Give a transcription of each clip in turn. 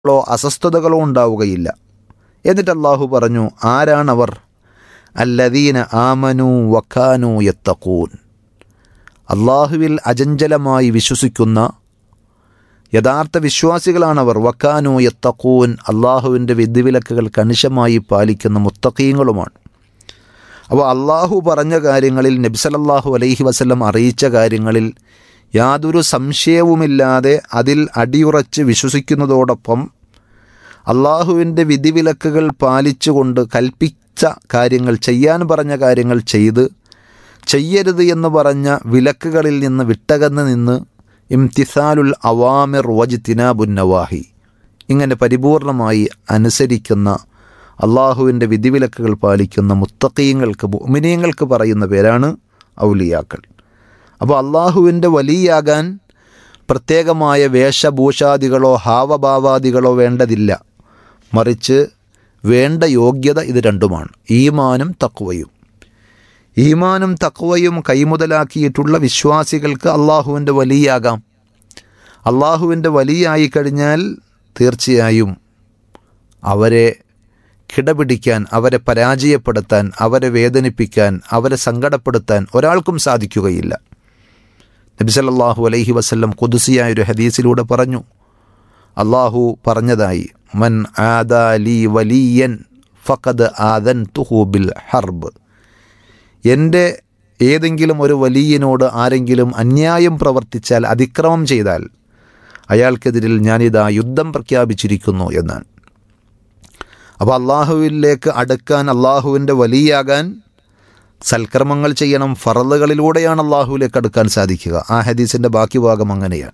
ളോ അസ്വസ്ഥതകളോ ഉണ്ടാവുകയില്ല എന്നിട്ട് അള്ളാഹു പറഞ്ഞു ആരാണവർ അല്ലദീന ആമനു വക്കാനു യത്തക്കൂൻ അള്ളാഹുവിൽ അജഞ്ചലമായി വിശ്വസിക്കുന്ന യഥാർത്ഥ വിശ്വാസികളാണവർ വക്കാനു യത്തക്കൂൻ അള്ളാഹുവിൻ്റെ വിധിവിലക്കുകൾ കണിശമായി പാലിക്കുന്ന മുത്തക്കീങ്ങളുമാണ് അപ്പോൾ അള്ളാഹു പറഞ്ഞ കാര്യങ്ങളിൽ നബ്സലല്ലാഹു അലൈഹി വസല്ലം അറിയിച്ച കാര്യങ്ങളിൽ യാതൊരു സംശയവുമില്ലാതെ അതിൽ അടിയുറച്ച് വിശ്വസിക്കുന്നതോടൊപ്പം അള്ളാഹുവിൻ്റെ വിധിവിലക്കുകൾ പാലിച്ചുകൊണ്ട് കൽപ്പിച്ച കാര്യങ്ങൾ ചെയ്യാൻ പറഞ്ഞ കാര്യങ്ങൾ ചെയ്ത് ചെയ്യരുത് എന്ന് പറഞ്ഞ വിലക്കുകളിൽ നിന്ന് വിട്ടകന്ന് നിന്ന് ഇംതിസാലുൽ അവാമിർ വജ്തിനാബുൻ നവാഹി ഇങ്ങനെ പരിപൂർണമായി അനുസരിക്കുന്ന അള്ളാഹുവിൻ്റെ വിധിവിലക്കുകൾ പാലിക്കുന്ന മുത്തക്കീങ്ങൾക്ക് മുമിനീങ്ങൾക്ക് പറയുന്ന പേരാണ് ഔലിയാക്കൾ അപ്പോൾ അള്ളാഹുവിൻ്റെ വലിയാകാൻ പ്രത്യേകമായ വേഷഭൂഷാദികളോ ഹാവഭാവാദികളോ വേണ്ടതില്ല മറിച്ച് വേണ്ട യോഗ്യത ഇത് രണ്ടുമാണ് ഈമാനും തക്വയും ഈമാനും തക്വയും കൈമുതലാക്കിയിട്ടുള്ള വിശ്വാസികൾക്ക് അള്ളാഹുവിൻ്റെ വലിയാകാം അള്ളാഹുവിൻ്റെ വലിയായി കഴിഞ്ഞാൽ തീർച്ചയായും അവരെ കിടപിടിക്കാൻ അവരെ പരാജയപ്പെടുത്താൻ അവരെ വേദനിപ്പിക്കാൻ അവരെ സങ്കടപ്പെടുത്താൻ ഒരാൾക്കും സാധിക്കുകയില്ല നബിസല്ലാഹു അലൈഹി വസല്ലം കുതുസിയായ ഒരു ഹദീസിലൂടെ പറഞ്ഞു അള്ളാഹു പറഞ്ഞതായി മൻ ആദാലി വലിയൻ ഫഖദ് ആദൻ തുഹൂബിൽ ഹർബ് എൻ്റെ ഏതെങ്കിലും ഒരു വലിയനോട് ആരെങ്കിലും അന്യായം പ്രവർത്തിച്ചാൽ അതിക്രമം ചെയ്താൽ അയാൾക്കെതിരിൽ ഞാനിതാ യുദ്ധം പ്രഖ്യാപിച്ചിരിക്കുന്നു എന്നാണ് അപ്പോൾ അള്ളാഹുവിലേക്ക് അടുക്കാൻ അള്ളാഹുവിൻ്റെ വലിയാകാൻ സൽക്കർമ്മങ്ങൾ ചെയ്യണം ഫറലുകളിലൂടെയാണ് അള്ളാഹുവിലേക്ക് അടുക്കാൻ സാധിക്കുക ആ ഹദീസിൻ്റെ ബാക്കി ഭാഗം അങ്ങനെയാണ്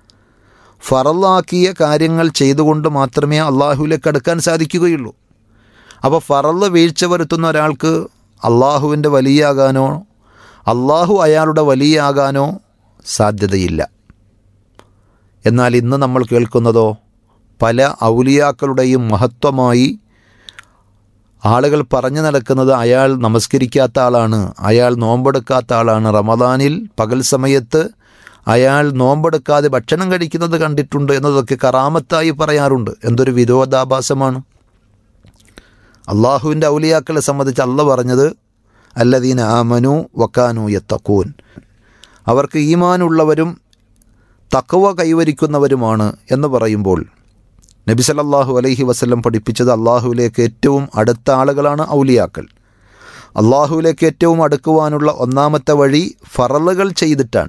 ഫറലാക്കിയ കാര്യങ്ങൾ ചെയ്തുകൊണ്ട് മാത്രമേ അള്ളാഹുവിലേക്ക് അടുക്കാൻ സാധിക്കുകയുള്ളൂ അപ്പോൾ ഫറല് വീഴ്ച വരുത്തുന്ന ഒരാൾക്ക് അള്ളാഹുവിൻ്റെ വലിയാകാനോ അള്ളാഹു അയാളുടെ വലിയാകാനോ സാധ്യതയില്ല എന്നാൽ ഇന്ന് നമ്മൾ കേൾക്കുന്നതോ പല ഔലിയാക്കളുടെയും മഹത്വമായി ആളുകൾ പറഞ്ഞു നടക്കുന്നത് അയാൾ നമസ്കരിക്കാത്ത ആളാണ് അയാൾ നോമ്പെടുക്കാത്ത ആളാണ് റമദാനിൽ പകൽ സമയത്ത് അയാൾ നോമ്പെടുക്കാതെ ഭക്ഷണം കഴിക്കുന്നത് കണ്ടിട്ടുണ്ട് എന്നതൊക്കെ കറാമത്തായി പറയാറുണ്ട് എന്തൊരു വിരോധാഭാസമാണ് അള്ളാഹുവിൻ്റെ ഔലിയാക്കളെ സംബന്ധിച്ച് അല്ല പറഞ്ഞത് അല്ലദീന ആമനു വക്കാനു യത്തക്കൂൻ അവർക്ക് ഈമാനുള്ളവരും തക്കവ കൈവരിക്കുന്നവരുമാണ് എന്ന് പറയുമ്പോൾ നബി സല്ലല്ലാഹു അലൈഹി വസല്ലം പഠിപ്പിച്ചത് അള്ളാഹുവിലേക്ക് ഏറ്റവും അടുത്ത ആളുകളാണ് ഔലിയാക്കൾ അള്ളാഹുവിലേക്ക് ഏറ്റവും അടുക്കുവാനുള്ള ഒന്നാമത്തെ വഴി ഫറലുകൾ ചെയ്തിട്ടാണ്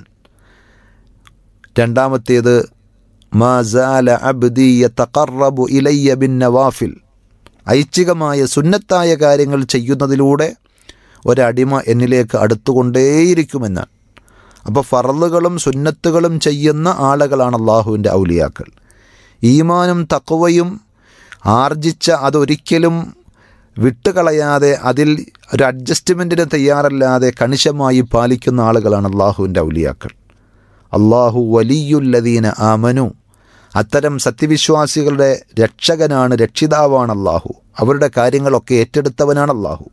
രണ്ടാമത്തേത് മാസാല അബ്ദി യതഖറബു ഇലയ്യ ബിൻ നവാഫിൽ ഐച്ഛികമായ സുന്നത്തായ കാര്യങ്ങൾ ചെയ്യുന്നതിലൂടെ ഒരടിമ എന്നിലേക്ക് അടുത്തുകൊണ്ടേയിരിക്കുമെന്നാണ് അപ്പോൾ ഫറലുകളും സുന്നത്തുകളും ചെയ്യുന്ന ആളുകളാണ് അള്ളാഹുവിൻ്റെ ഔലിയാക്കൾ ഈമാനും തക്കവയും ആർജിച്ച അതൊരിക്കലും വിട്ടുകളയാതെ അതിൽ ഒരു അഡ്ജസ്റ്റ്മെൻറ്റിന് തയ്യാറല്ലാതെ കണിശമായി പാലിക്കുന്ന ആളുകളാണ് അള്ളാഹുവിൻ്റെ ഔലിയാക്കൾ അള്ളാഹു വലിയുല്ലദീന ആമനു അത്തരം സത്യവിശ്വാസികളുടെ രക്ഷകനാണ് രക്ഷിതാവാണ് അള്ളാഹു അവരുടെ കാര്യങ്ങളൊക്കെ ഏറ്റെടുത്തവനാണ് അള്ളാഹു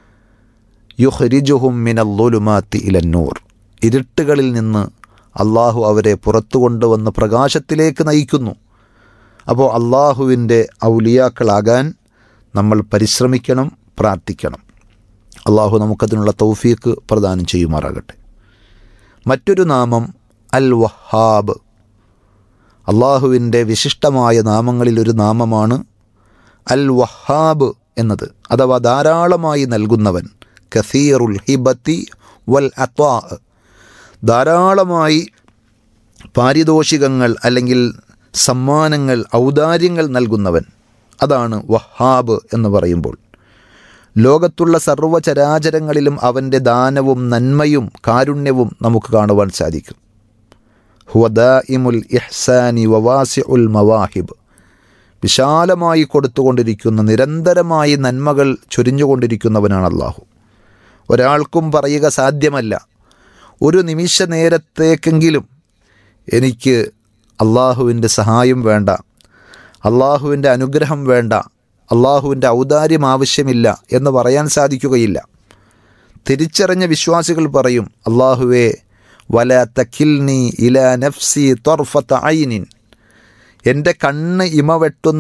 യുഹ്രിജുഹും മിനല്ലുലുമാത്തി ഇലന്നൂർ ഇരുട്ടുകളിൽ നിന്ന് അള്ളാഹു അവരെ പുറത്തു കൊണ്ടുവന്ന് പ്രകാശത്തിലേക്ക് നയിക്കുന്നു അപ്പോൾ അള്ളാഹുവിൻ്റെ ഔലിയാക്കളാകാൻ നമ്മൾ പരിശ്രമിക്കണം പ്രാർത്ഥിക്കണം അള്ളാഹു നമുക്കതിനുള്ള തൗഫീക്ക് പ്രദാനം ചെയ്യുമാറാകട്ടെ മറ്റൊരു നാമം അൽ വഹാബ് അള്ളാഹുവിൻ്റെ വിശിഷ്ടമായ നാമങ്ങളിൽ ഒരു നാമമാണ് അൽ വഹാബ് എന്നത് അഥവാ ധാരാളമായി നൽകുന്നവൻ കസീറുൽ ഹിബത്തി വൽ അത്വാ ധാരാളമായി പാരിതോഷികങ്ങൾ അല്ലെങ്കിൽ സമ്മാനങ്ങൾ ഔദാര്യങ്ങൾ നൽകുന്നവൻ അതാണ് വഹാബ് എന്ന് പറയുമ്പോൾ ലോകത്തുള്ള സർവ്വചരാചരങ്ങളിലും അവൻ്റെ ദാനവും നന്മയും കാരുണ്യവും നമുക്ക് കാണുവാൻ സാധിക്കും ഹുവദാഇമുൽ ഇഹ്സാനി വവാസി ഉൽ മവാഹിബ് വിശാലമായി കൊടുത്തുകൊണ്ടിരിക്കുന്ന നിരന്തരമായി നന്മകൾ ചൊരിഞ്ഞുകൊണ്ടിരിക്കുന്നവനാണ് അള്ളാഹു ഒരാൾക്കും പറയുക സാധ്യമല്ല ഒരു നിമിഷ നേരത്തേക്കെങ്കിലും എനിക്ക് അള്ളാഹുവിൻ്റെ സഹായം വേണ്ട അള്ളാഹുവിൻ്റെ അനുഗ്രഹം വേണ്ട അള്ളാഹുവിൻ്റെ ഔദാര്യം ആവശ്യമില്ല എന്ന് പറയാൻ സാധിക്കുകയില്ല തിരിച്ചറിഞ്ഞ വിശ്വാസികൾ പറയും അള്ളാഹുവേ വല തഖിൽനി ഇല നഫ്സി തൊർഫത്ത ഐനിൻ എൻ്റെ കണ്ണ് ഇമ വെട്ടുന്ന